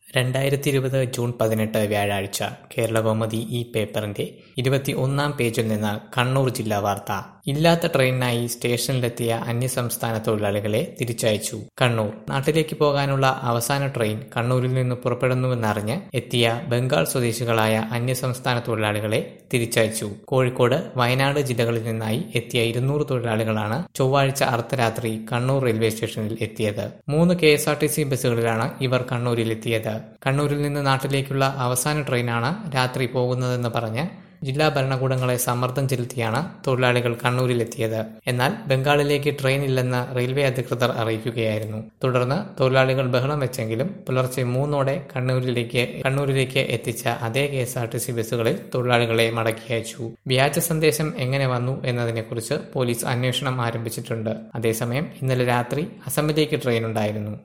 രണ്ടായിരത്തി ഇരുപത് ജൂൺ പതിനെട്ട് വ്യാഴാഴ്ച കേരളകൗമുദി ഈ പേപ്പറിന്റെ ഇരുപത്തി ഒന്നാം പേജിൽ നിന്ന് കണ്ണൂർ ജില്ലാ വാർത്ത ഇല്ലാത്ത ട്രെയിനിനായി സ്റ്റേഷനിലെത്തിയ അന്യസംസ്ഥാന തൊഴിലാളികളെ തിരിച്ചയച്ചു കണ്ണൂർ നാട്ടിലേക്ക് പോകാനുള്ള അവസാന ട്രെയിൻ കണ്ണൂരിൽ നിന്ന് പുറപ്പെടുന്നുവെന്നറിഞ്ഞ് എത്തിയ ബംഗാൾ സ്വദേശികളായ അന്യസംസ്ഥാന തൊഴിലാളികളെ തിരിച്ചയച്ചു കോഴിക്കോട് വയനാട് ജില്ലകളിൽ നിന്നായി എത്തിയ ഇരുന്നൂറ് തൊഴിലാളികളാണ് ചൊവ്വാഴ്ച അർദ്ധരാത്രി കണ്ണൂർ റെയിൽവേ സ്റ്റേഷനിൽ എത്തിയത് മൂന്ന് K S R T C ബസ്സുകളിലാണ് ഇവർ കണ്ണൂരിൽ എത്തിയത് കണ്ണൂരിൽ നിന്ന് നാട്ടിലേക്കുള്ള അവസാന ട്രെയിനാണ് രാത്രി പോകുന്നതെന്ന് പറഞ്ഞ് ജില്ലാ ഭരണകൂടങ്ങളെ സമ്മർദ്ദം ചെലുത്തിയാണ് തൊഴിലാളികൾ കണ്ണൂരിലെത്തിയത് എന്നാൽ ബംഗാളിലേക്ക് ട്രെയിൻ ഇല്ലെന്ന് റെയിൽവേ അധികൃതർ അറിയിക്കുകയായിരുന്നു തുടർന്ന് തൊഴിലാളികൾ ബഹളം വെച്ചെങ്കിലും പുലർച്ചെ മൂന്നോടെ കണ്ണൂരിലേക്ക് കണ്ണൂരിലേക്ക് എത്തിച്ച അതേ K S R T C ബസ്സുകളിൽ തൊഴിലാളികളെ മടക്കി അയച്ചു വ്യാജ സന്ദേശം എങ്ങനെ വന്നു എന്നതിനെക്കുറിച്ച് പോലീസ് അന്വേഷണം ആരംഭിച്ചിട്ടുണ്ട് അതേസമയം ഇന്നലെ രാത്രി അസമിലേക്ക് ട്രെയിൻ ഉണ്ടായിരുന്നു